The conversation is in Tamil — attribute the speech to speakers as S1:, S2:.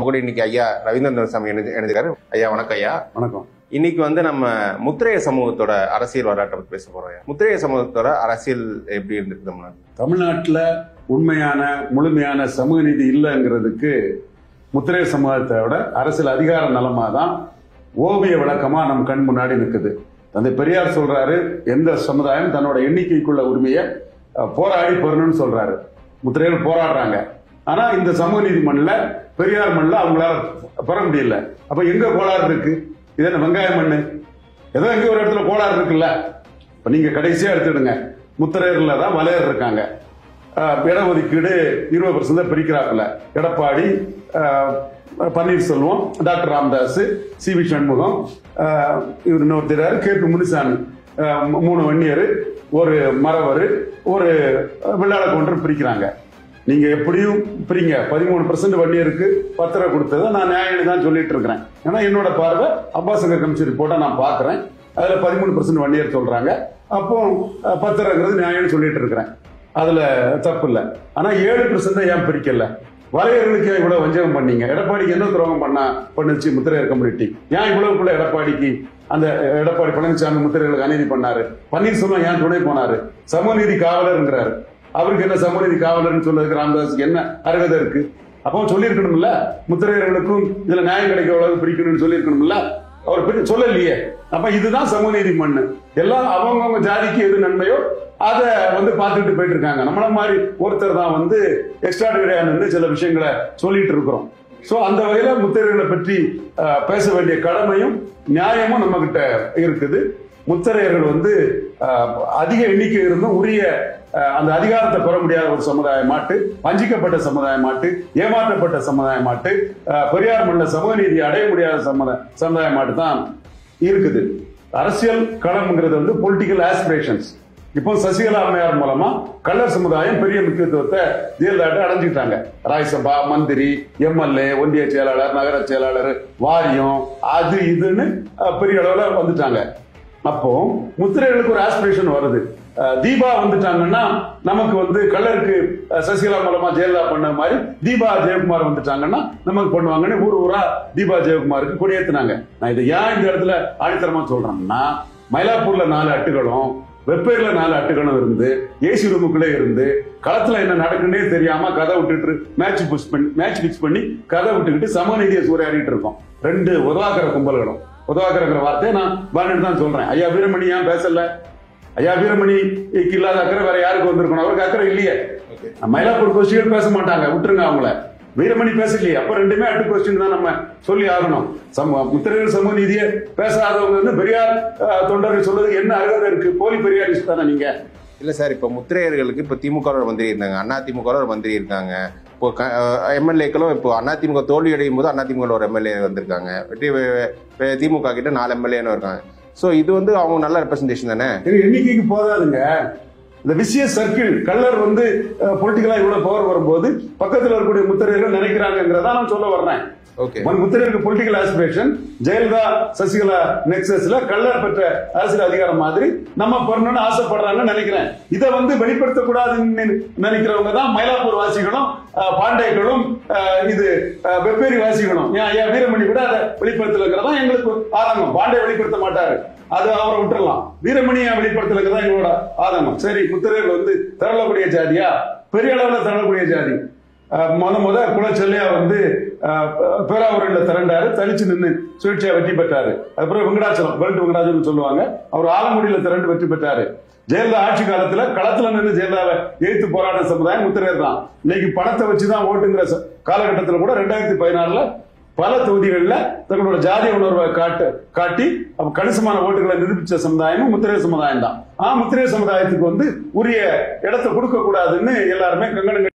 S1: நம்ம கூட இன்னைக்கு ஐயா ரவீந்திரன் சாமி இணைஞ்சு- இணைஞ்சிருக்காரு ஐயா வணக்கம் ஐயா
S2: வணக்கம்
S1: இன்னைக்கு வந்து நம்ம முத்திரைய சமூகத்தோட அரசியல் வரலாற்றை பத்தி பேச போறோம் ஐயா. முத்திரைய சமூகத்தோட அரசியல் எப்படி இருந்திருக்கு தமிழ்நாடு
S2: தமிழ்நாட்டில் உண்மையான முழுமையான சமூக நீதி இல்லைங்கிறதுக்கு முத்திரை சமூகத்தோட அரசியல் அதிகார நலமா தான் ஓவிய விளக்கமா நம் கண் முன்னாடி நிற்குது தந்தை பெரியார் சொல்றாரு எந்த சமுதாயம் தன்னோட எண்ணிக்கைக்குள்ள உரிமையை அஹ், போராடி பெறணும்னு சொல்றாரு முத்திரைகள் போராடுறாங்க ஆனா இந்த சமூக நீதி மண்ணில் பெரியார் மண்ணில் அவங்களால பெற முடியல அப்ப எங்க கோளாறு இருக்கு இது என்ன வெங்காய மண்ணு ஏதோ எங்க ஒரு இடத்துல கோளாறு இருக்குல்ல இப்ப நீங்க கடைசியா எடுத்துடுங்க முத்திரையர்ல தான் வலையர் இருக்காங்க ஆஹ் இடஒதுக்கீடு இருபது பர்சன்ட் பிரிக்கிறாப்புல எடப்பாடி ஆஹ் Panneerselvam doctor Ramadoss C V Shanmugam ஆஹ் இவர் இன்னொருத்தர் கே பி முனுசாமி ஆஹ் மூ- மூணு வன்னியர் ஒரு மறவர் ஒரு வெள்ளாள கவுண்டர் பிரிக்கிறாங்க நீங்க எப்படியும் பிரிங்க பதிமூணு பர்சன்ட் வன்னியருக்கு பத்திரம் கொடுத்ததை நான் நியாயம் தான் சொல்லிட்டு இருக்கிறேன் ஏன்னா என்னோட பார்வை அம்பாசங்கர் கமிஷன் ரிப்போர்ட்டை நான் பார்க்கறேன் அதுல பதிமூணு பர்சன்ட் வன்னியர் சொல்றாங்க அப்போ அஹ், பத்திரங்கிறது நியாயம்னு சொல்லிட்டு இருக்கிறேன் அதுல தப்பு இல்லை ஆனா ஏழு பர்சன்ட் ஏன் பிரிக்கல வலையர்களுக்கு ஏன் இவ்வளவு வஞ்சகம் பண்ணீங்க எடப்பாடிக்கு என்ன துரோகம் பண்ணா பண்ணுச்சு முத்திரையர் கம்யூனிட்டி ஏன் இவ்வளவுக்குள்ள எடப்பாடிக்கு அந்த எடப்பாடி பழனிசாமி முத்திரைகளுக்கு அநீதி பண்ணாரு பன்னீர்செல்வம் ஏன் துணை போனாரு சமநீதி காவலர்ங்கிறாரு அவருக்கு என்ன சமநீதி காவலர்னு சொல்றதுக்கு ராமதாஸுக்கு என்ன அருகதை இருக்கு அப்போ சொல்லியிருக்கணும்ல முத்திரையர்களுக்கும் இதுல நியாயம் கிடைக்க அளவுக்கு பிரிக்கணும்னு சொல்லியிருக்கணும்ல அவர் பிரி- சொல்லலையே அப்ப இதுதான் சமநீதி மண்ணு எல்லாம் அவங்கவங்க ஜாதிக்கு எது நன்மையோ அதை வந்து பார்த்துட்டு போயிட்டு இருக்காங்க நம்மள மாதிரி ஒருத்தர் தான் வந்து எக்ஸ்ட்ராடினரியான சில விஷயங்களை சொல்லிட்டு இருக்கிறோம் சோ அந்த வகையில முத்திரைகளை பற்றி அஹ், பேச வேண்டிய கடமையும் நியாயமும் நம்ம கிட்ட இருக்குது முத்திரையர்கள் வந்து அஹ், அதிக எண்ணிக்கை இருந்தும் உரிய அஹ், அந்த அதிகாரத்தை பெற முடியாத ஒரு சமுதாயமாட்டு வஞ்சிக்கப்பட்ட சமுதாயமாட்டு ஏமாற்றப்பட்ட சமுதாயமாட்டு அஹ், பெரியார் மண்ணில் சமூக நீதி அடைய முடியாத சமுதாய சமுதாயமாட்டு தான் இருக்குது அரசியல் களம்ங்கிறது வந்து பொலிட்டிக்கல் ஆஸ்பிரேஷன்ஸ் இப்போ சசிகலா அம்மையார் மூலமா கள்ளர் சமுதாயம் பெரிய முக்கியத்துவத்தை ஜெயலலிதா அடைஞ்சுக்கிட்டாங்க ராஜ்யசபா மந்திரி எம்எல்ஏ ஒன்றிய செயலாளர் நகர செயலாளர் வாரியம் அது இதுன்னு அஹ், பெரிய அளவுல வந்துட்டாங்க அப்போ முத்திரைகளுக்கு ஒரு ஆஸ்பிரேஷன் வருது அஹ், தீபா வந்துட்டாங்கன்னா நமக்கு வந்து கள்ளருக்கு அஹ், சசிகலா மூலமா ஜெயலலிதா பண்ண மாதிரி தீபா ஜெயக்குமார் வந்துட்டாங்கன்னா நமக்கு பண்ணுவாங்கன்னு ஊர் ஊரா தீபா ஜெயக்குமாருக்கு கொடியேத்துனாங்க நான் இதை ஏன் இந்த இடத்துல ஆணித்தரமா சொல்றேன்னா மயிலாப்பூர்ல நாலு அட்டுகளும் வெப்பேர்ல நாலு அட்டுகளும் இருந்து ஏசி ரூமுக்குள்ளே இருந்து களத்துல என்ன நடக்குன்னே தெரியாம கதை விட்டுட்டு மேட்ச் புஷ் பண்ணி மேட்ச் பிக்ஸ் பண்ணி கதை விட்டுக்கிட்டு சமநீதியை சூறையாடிட்டு இருக்கோம் ரெண்டு உதவாக்கிற கும்பல்களும் உதவாக்கிறங்கிற வார்த்தையை நான் வேணும்னு தான் சொல்றேன் ஐயா வீரமணி ஏன் பேசல ஐயா வீரமணிக்கு இல்லாத அக்கறை வேற யாருக்கு வந்திருக்கணும் அவருக்கு அக்கறை இல்லையே மயிலாப்பூர் கோஷ்டிகள் பேச மாட்டாங்க விட்டுருங்க அவங்கள வீரமணி பேசலையே அப்ப ரெண்டுமே அட்டு கொஸ்டின் தான் நம்ம சொல்லி ஆகணும் சம முத்திரைகள் சமூக நீதியை பேசாதவங்க வந்து பெரியார் அஹ், தொண்டர்கள் சொல்றதுக்கு என்ன அருகதை இருக்கு போலி பெரியாரிஸ்ட் தானே நீங்க
S1: இல்ல சார் இப்ப முத்திரையர்களுக்கு இப்ப திமுக ல ஒரு மந்திரி இருந்தாங்க அண்ணா திமுக ல ஒரு மந்திரி இருக்காங்க இப்போ எம்எல்ஏக்களும் இப்போ அதிமுக தோல்வி அடையும் போது அதிமுக ல ஒரு எம்எல்ஏ வந்திருக்காங்க வெற்றி வே- வே- திமுக கிட்ட நாலு எம்எல்ஏன்னு இருக்காங்க சோ இது வந்து அவங்க நல்ல ரெப்ரசன்டேஷன் தானே
S2: இது எண்ணிக்கைக்கு போதாதுங்க இந்த விசிய சர்க்கிள் கல்லர் வந்து பொலிட்டிக்கலா இவ்வளவு பவர் வரும்போது பக்கத்துல இருக்கக்கூடிய முத்திரையர்கள் நினைக்கிறாங்கிறதா நான் சொல்ல வர்றேன்
S1: ஓகே
S2: ஒன் முத்திரையருக்கு பொலிட்டிக்கல் ஆஸ்பிரேஷன் ஜெயலலிதா சசிகலா நெக்ஸஸ்ல கல்லர் பெற்ற அரசியல் அதிகாரம் மாதிரி நம்ம பெறணும்னு ஆசைப்படுறாங்கன்னு நினைக்கிறேன் இதை வந்து வெளிப்படுத்தக்கூடாதுன்னு நினைக்கிறவங்க தான் மயிலாப்பூர் வாசிகளும் அஹ், பாண்டேக்களும் அஹ், இது அஹ், வெப்பேரி வாசிகளும் ஏன் ஐயா வீரமணி கூட அதை வெளிப்படுத்தலைங்கிறதா எங்களுக்கு ஆதங்கம் பாண்டே வெளிப்படுத்த மாட்டாரு அது அவரை விட்டுறலாம் வீரமணியை வெளிப்படுத்தலுங்கிறதா எங்களோட ஆதங்கம் சரி முத்திரையர்கள் வந்து திரளக்கூடிய ஜாதியா பெரிய அளவுல திரளக்கூடிய ஜாதி அஹ் முத முத குலச்செல்லையா வந்து அஹ், பேராவூரில் திரண்டாரு தனிச்சு நின்று சுயேட்சையா வெற்றி பெற்றாரு அதுக்கப்புறம் வெங்கடாச்சலம் பெல்ட் வெங்கடாச்சலம் சொல்லுவாங்க அவர் ஆலங்குடியில திரண்டு வெற்றி பெற்றாரு ஜெயலலிதா ஆட்சி காலத்துல களத்துல நின்று ஜெயலலிதாவை எதிர்த்து போராட்ட சமுதாயம் முத்திரையர் தான் இன்னைக்கு பணத்தை வச்சுதான் ஓட்டுங்கிற ச- காலகட்டத்துல கூட ரெண்டாயிரத்தி பதினாறுல பல தொகுதிகளில் தங்களோட ஜாதி உணர்வை காட்டு காட்டி அப்ப கணிசமான ஓட்டுகளை நிரூபிச்ச சமுதாயமும் முத்திரை சமுதாயம் தான் ஆ முத்திரை சமுதாயத்துக்கு வந்து உரிய இடத்தை கொடுக்க கூடாதுன்னு எல்லாருமே கங்கணம்